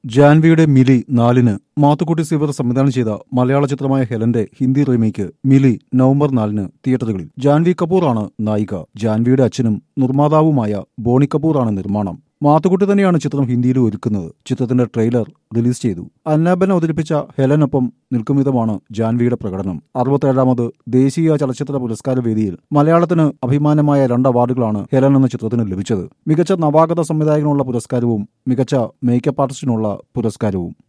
ജാൻവിയുടെ മിലി നാലിന് മാത്തുക്കുട്ടി സിവർ സംവിധാനം ചെയ്ത മലയാള ചിത്രമായ ഹെലന്റെ ഹിന്ദി റീമേക്ക് മിലി നവംബർ നാലിന് തിയേറ്ററുകളിൽ ജാൻവി കപൂറാണ് നായിക ജാൻവിയുടെ അച്ഛനും നിർമ്മാതാവുമായ ബോണി കപൂറാണ് നിർമ്മാണം മാത്തുക്കുട്ടി തന്നെയാണ് ചിത്രം ഹിന്ദിയിൽ ഒരുക്കുന്നത് ചിത്രത്തിന്റെ ട്രെയിലർ റിലീസ് ചെയ്തു അന്നാബൻ അവതരിപ്പിച്ച ഹെലനൊപ്പം നിൽക്കും വിധമാണ് ജാൻവിയുടെ പ്രകടനം അറുപത്തേഴാമത് ദേശീയ ചലച്ചിത്ര പുരസ്കാര വേദിയിൽ മലയാളത്തിന് അഭിമാനമായ രണ്ട് അവാർഡുകളാണ് ഹെലൻ എന്ന ചിത്രത്തിന് ലഭിച്ചത് മികച്ച നവാഗത സംവിധായകനുള്ള പുരസ്കാരവും മികച്ച മേക്കപ്പ് ആർട്ടിസ്റ്റിനുള്ള പുരസ്കാരവും